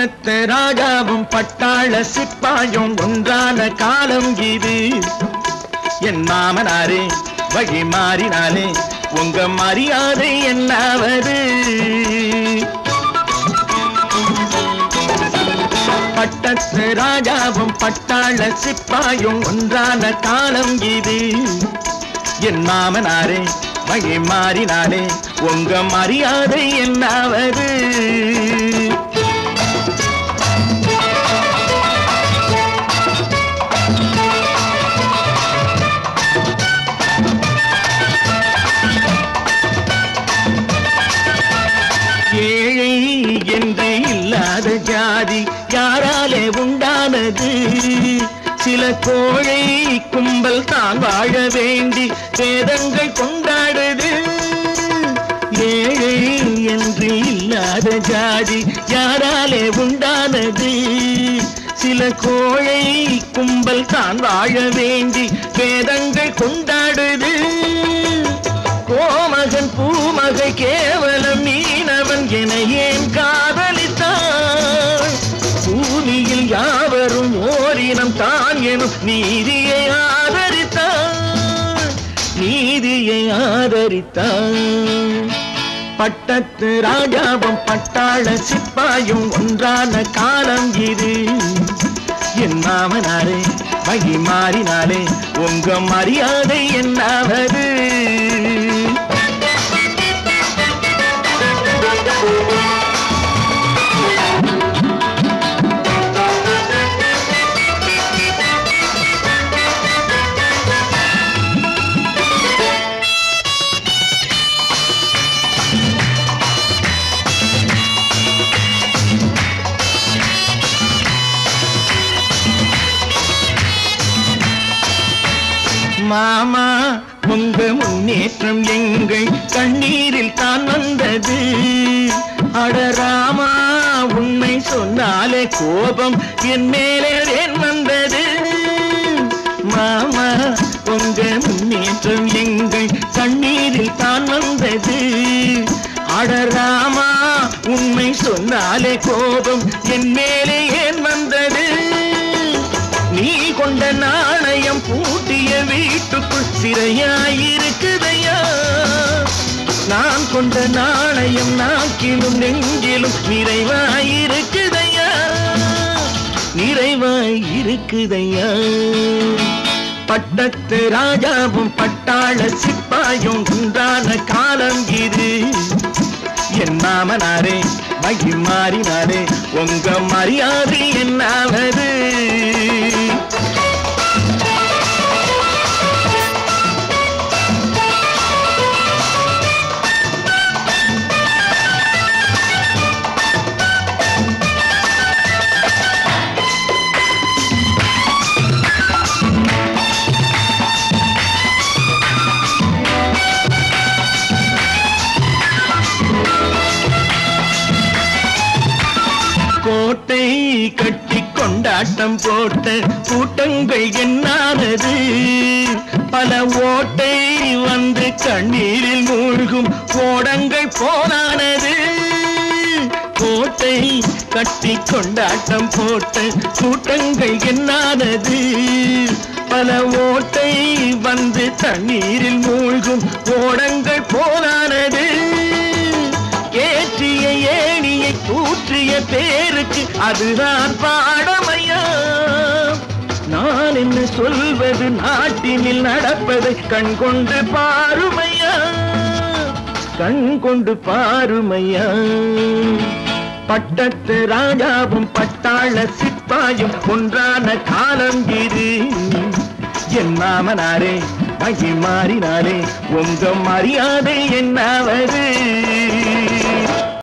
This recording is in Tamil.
பட்டத்து ராஜாவும் பட்டாள சிப்பாயும் ஒன்றான காலம் இது என் மாமனாரே வழி மாறினாலே உங்க மரியாதை என்னாவது பட்டத்து ராஜாவும் பட்டாள சிப்பாயும் ஒன்றான காலம் இது என் மாமனாரே வழி மாறினாலே உங்க மரியாதை என்னாவது ஏழை என்று இல்லாத ஜாதி யாராலே உண்டானது சில கோழை கும்பல் தான் வாழ வேண்டி வேதங்கள் கொண்டாடுது ஏழை என்று இல்லாத ஜாதி யாராலே உண்டானது சில கோழை கும்பல் தான் வாழ வேண்டி வேதங்கள் கொண்டாடுது கோமகன் பூமகை கேவலம் மீனவன் என ஏன் காதலித்தான் பூமியில் யாவரும் ஓரினம் தான் எனும் நீதியை ஆதரித்தான் நீதியை ஆதரித்தான் பட்டத்து ராஜாவும் பட்டாள சிப்பாயும் ஒன்றான காலம் இது என் மாமனாரே வழி மாறினாலே உங்க மரியாதை என்னாவது மாமா உங்க முன்னேற்றம் எங்கள் கண்ணீரில் தான் வந்தது அடராமா உண்மை சொன்னாலே கோபம் என் மேலே ஏன் வந்தது மாமா உங்க முன்னேற்றம் எங்கள் கண்ணீரில் தான் வந்தது அடராமா உண்மை சொன்னாலே கோபம் என் மேலே ஏன் வந்தது நீ கொண்ட நாணயம் பூட்டிய வீட்டுக்குள் சிறையாயிருக்குதையா நான் கொண்ட நாணயம் நாக்கிலும் நெஞ்சிலும் நிறைவாயிருக்குதையா நிறைவாயிருக்குதையா பட்டத்து ராஜாவும் பட்டாள சிப்பாயும் உண்டான காலம் இது என் மாமனாரே மகி மாறினாரே உங்க மரியாதை என்னாவது கோட்டை கட்டி கொண்டாட்டம் போட்ட கூட்டங்கள் என்னானது பல ஓட்டை வந்து கண்ணீரில் மூழ்கும் கோடங்கள் போனானது கோட்டை கட்டி கொண்டாட்டம் போட்ட கூட்டங்கள் என்னானது பல ஓட்டை வந்து தண்ணீரில் மூழ்கும் ஓடங்கள் போனானது ஏற்றிய ஏணியை தூற்றிய பேருக்கு அதுதான் பாடமையா நான் என்ன சொல்வது நாட்டினில் நடப்பதை கண் கொண்டு பாருமையா கண் கொண்டு பாருமையா பட்டத்து ராஜாவும் பட்டாள சிப்பாயும் ஒன்றான காலம் இது என் மாமனாரே மகி மாறினாலே உங்க மரியாதை என்னாவது